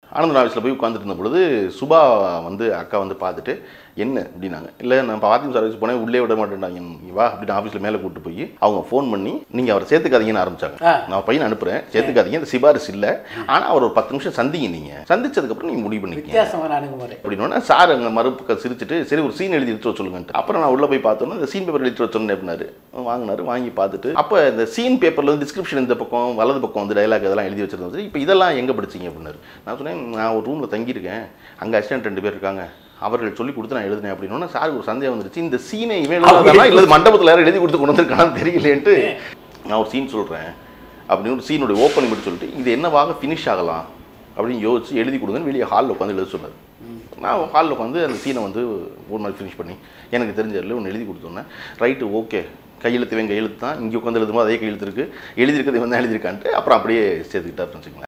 ஆனந்தன் ஆஃபீஸில் போய் உட்காந்துட்டு இருந்த பொழுது சுபா வந்து அக்கா வந்து பார்த்துட்டு என்ன அப்படின்னாங்க இல்லை நான் பார்த்திங் சர்வீஸ் போனேன் உள்ளே விட மாட்டேன்டாங்க நீ வா அப்படின்னு ஆஃபீஸில் மேலே கூட்டு போய் அவங்க ஃபோன் பண்ணி நீங்கள் அவரை சேர்த்துக்காதீங்கன்னு ஆரம்பிச்சாங்க ஆ. நான் பையனை அனுப்புகிறேன் சேர்த்துக்காதீங்க இந்த சிபாரிசு இல்லை ஆனால் அவர் ஒரு பத்து நிமிஷம் சந்திங்க நீங்கள் சந்திச்சதுக்கப்புறம் நீங்கள் முடிவு பண்ணிக்கங்க வித்தியாசமான அணுகுமுறை அப்படின்னா சார் அங்கே மறுபக்கம் சிரிச்சிட்டு சரி ஒரு சீன் எழுதி எடுத்து வர சொல்லுங்கன்ட்டு அப்புறம் நான் உள்ளே போய் பார்த்தோன்னா இந்த சீன் பேப்பர் எழுதி வர சொன்னேன் அப்படின்னாரு வாங்கினாரு வாங்கி பார்த்துட்டு அப்போ இந்த சீன் பேப்பரில் வந்து டிஸ்கிரிப்ஷன் இந்த பக்கம் வலது பக்கம் வந்து டைலாக் இதெல்லாம் எழுதி வச்சிருந்தது இப்போ இதெல்லாம் எங்கே படிச்சீங்க அப்படின்னாரு நான் சொன்னேன் நான் ஒரு ரூமில் தங்கியிருக்கேன் அங்கே அசிஸ்டன்ட் ரெண்டு பேர் இருக்காங்க அவர்கள் சொல்லி கொடுத்து நான் எழுதினேன் அப்படின்னா சாருக்கு ஒரு சந்தேகம் வந்துருச்சு இந்த சீனை இவன் எழுதாதானா இல்லை மண்டபத்தில் யாரும் எழுதி கொடுத்து கொண்டு வந்திருக்கானு தெரியலேன்ட்டு நான் ஒரு சீன் சொல்கிறேன் அப்படின்னு ஒரு சீனுடைய ஓப்பனிங் மட்டும் சொல்லிட்டு இது என்னவாக ஃபினிஷ் ஆகலாம் அப்படின்னு யோசிச்சு எழுதி கொடுங்கன்னு வெளியே ஹாலில் உட்காந்து எழுத சொன்னார் நான் ஹாலில் உட்காந்து அந்த சீனை வந்து ஒரு மாதிரி ஃபினிஷ் பண்ணி எனக்கு தெரிஞ்சதில் ஒன்று எழுதி கொடுத்தோன்னே ரைட்டு ஓகே கையெழுத்து வேங்க கையெழுத்து தான் இங்கே உட்காந்து எழுதும்போது அதே கையெழுத்து இருக்குது எழுதியிருக்கிறது இவன் தான் எழுதியிருக்கான்ட்டு அப்புறம் அப்படியே சேர்த்துக்கிட்டாருன்னு வச்சுக்கோங்களேன்